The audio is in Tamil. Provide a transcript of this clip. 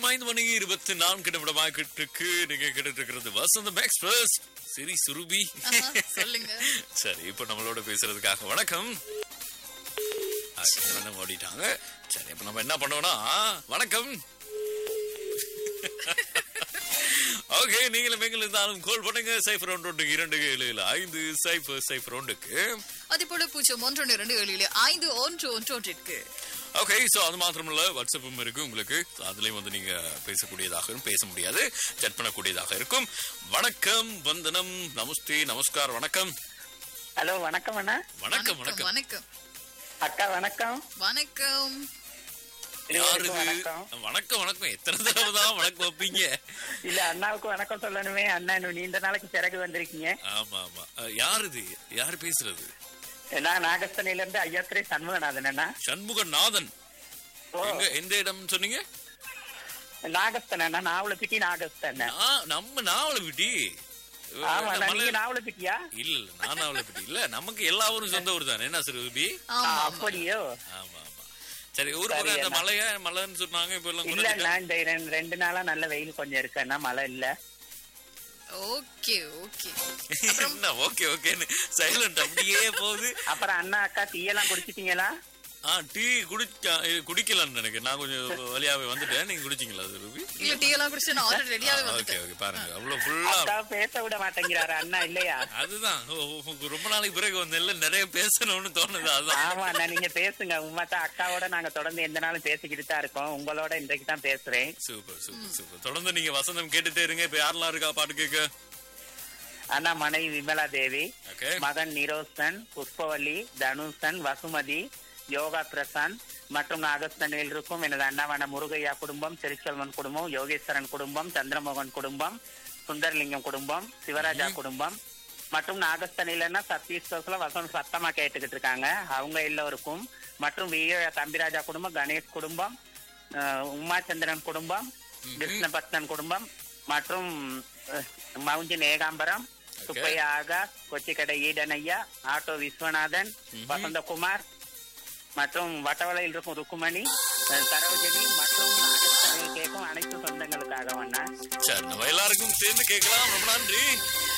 ஐந்து மணி இருபத்தி நான்கு நிமிடமாகிட்டு இருக்கு நீங்க கேட்டுட்டு இருக்கிறது வசந்தம் எக்ஸ்பிரஸ் சிரி சுருபி ஆஹா, சொல்லுங்க சரி இப்ப நம்மளோட பேசுறதுக்காக வணக்கம் ஆ, இவனும் ஓடிட்டாங்க சரி இப்ப நம்ம என்ன பண்ணுவோம்னா வணக்கம் ஓகே நீங்களும் எங்கள் இருந்தாலும் கால் பண்ணுங்க சைஃபர் ஒன்று ஒன்று இரண்டு ஏழு ஏழு ஐந்து சைஃபர் சைஃபர் ஒன்றுக்கு அதே போல பூஜ்ஜியம் ஒன்று ஒன்று இரண்டு ஏழு ஏழு ஐந்து ஒன்று ஒன்று ஒன்றிற்கு ஓகே சோ அது மாத்திரமல்ல வாட்ஸ்அப்பும் இருக்கு உங்களுக்கு So, அதுலயும் வந்து நீங்க பேசக்கூடியதாக இருக்கும் பேச முடியாது chat பண்ணக்கூடியதாக இருக்கும் வணக்கம் வந்தனம் நமஸ்தே நமஸ்கார் வணக்கம் ஹலோ வணக்கம் அண்ணா வணக்கம் வணக்கம் வணக்கம் அக்கா வணக்கம் வணக்கம் யாரு இருவருக்கும் இது? வணக்கம் வணக்கம் வணக்கம் எத்தனை தடவை தான் வணக்கம் வைப்பீங்க இல்ல அண்ணாவுக்கு வணக்கம் சொல்லணுமே அண்ணா இன்னும் நீண்ட நாளைக்கு பிறகு வந்திருக்கீங்க ஆமா ஆமா அஹ், யார் இது யாரு பேசுறது நான் நாகஸ்தனையில இருந்து ஐயாத்திரை சண்முகநாதன் அண்ணா சண்முகநாதன் ஓ எங்க எந்த இடம் சொன்னீங்க நாகஸ்தன் அண்ணா நாவலப்பிட்டி நாகஸ்தன் நான் நம்ம நாவல விட்டி ஆமா அண்ணா நீங்க நாவலப்பிட்டியா இல்ல இல்ல நான் நாவல விட்டி இல்ல நமக்கு எல்லா ஊரும் சொந்த ஊர் தானே என்ன சிறுபி ஆமா ஆமா. அப்படியோ ஆமா ஆமா சரி ஊர் சரி, பக்கம் அந்த அண்ணா. மலையா மலைன்னு சொன்னாங்க இப்ப எல்லாம் இல்ல குறைஞ்சிட்டா? அண்ணா இந்த ரெண்டு- ரெண்டு நாளா நல்ல வெயில் கொஞ்சம் இருக்கு அண்ணா மழை இல்ல ஓகே ஓகே என்ன ஓகே ஓகேன்னு சைலண்ட் அப்படியே போகுது அப்புறம் அண்ணா அக்கா டீ எல்லாம் குடிச்சிட்டீங்களா ஆ டீ குடிச்சா இது குடிக்கலாம்னு நினைக்கிறேன் நான் கொஞ்சம் வழியாவே வந்துட்டேன் நீங்க குடிச்சீங்களா அது ரூபி இல்ல டீ எல்லாம் குடிச்சு நான் ஆல்ரெடி ரெடியாவே ஓகே வந்துட்டேன் ஓகே பாருங்க அவ்வளவு ஃபுல்லா அக்கா பேச விட மாட்டேங்கிறாரு அண்ணா இல்லையா அதுதான் ஓ, ஓ, ரொம்ப நாளைக்கு பிறகு வந்தேன்ல நிறைய பேசணும்னு தோணுது அதுதான் ஆமா அண்ணா நீங்க பேசுங்க உண்மைதான் அக்காவோட நாங்க தொடர்ந்து எந்த நாளும் பேசிக்கிட்டு தான் இருக்கோம் உங்களோட இன்றைக்கு தான் பேசுறேன் சூப்பர் சூப்பர் சூப்பர் தொடர்ந்து நீங்க வசந்தம் கேட்டுட்டே இருங்க இப்ப யாரெல்லாம் இருக்கா பாட்டு கேட்க அண்ணா மனைவி விமலா தேவி ஓகே மகன் நிரோசன் புஷ்பவல்லி தனுஷன் வசுமதி யோகா பிரசாந்த் மற்றும் நாகஸ்தனில் இருக்கும் எனது அண்ணாவான முருகையா குடும்பம் திருச்செல்வன் குடும்பம் யோகேஸ்வரன் குடும்பம் சந்திரமோகன் குடும்பம் சுந்தரலிங்கம் குடும்பம் சிவராஜா குடும்பம் மற்றும் நாகஸ்தனிலன்னா சத்தீஸ்வரத்துல வசனம் சத்தமா கேட்டுக்கிட்டு இருக்காங்க அவங்க எல்லோருக்கும் மற்றும் வி தம்பிராஜா குடும்பம் கணேஷ் குடும்பம் அஹ், உமாச்சந்திரன் குடும்பம் கிருஷ்ணபத்மன் குடும்பம் மற்றும் அஹ், மவுஞ்சின் ஏகாம்பரம் சுப்பையா ஆகாஷ் கொச்சிக்கடை ஈடனையா ஆட்டோ விஸ்வநாதன் வசந்தகுமார் மற்றும் வட்டவளையில் இருக்கும் ருக்குமணி அஹ், சரோஜினி மற்றும் நாகஸ்தனில் கேட்கும் அனைத்து சொந்தங்களுக்காக அண்ணா சரி நம்ம எல்லாருக்கும் சேர்ந்து கேட்கலாம் ரொம்ப நன்றி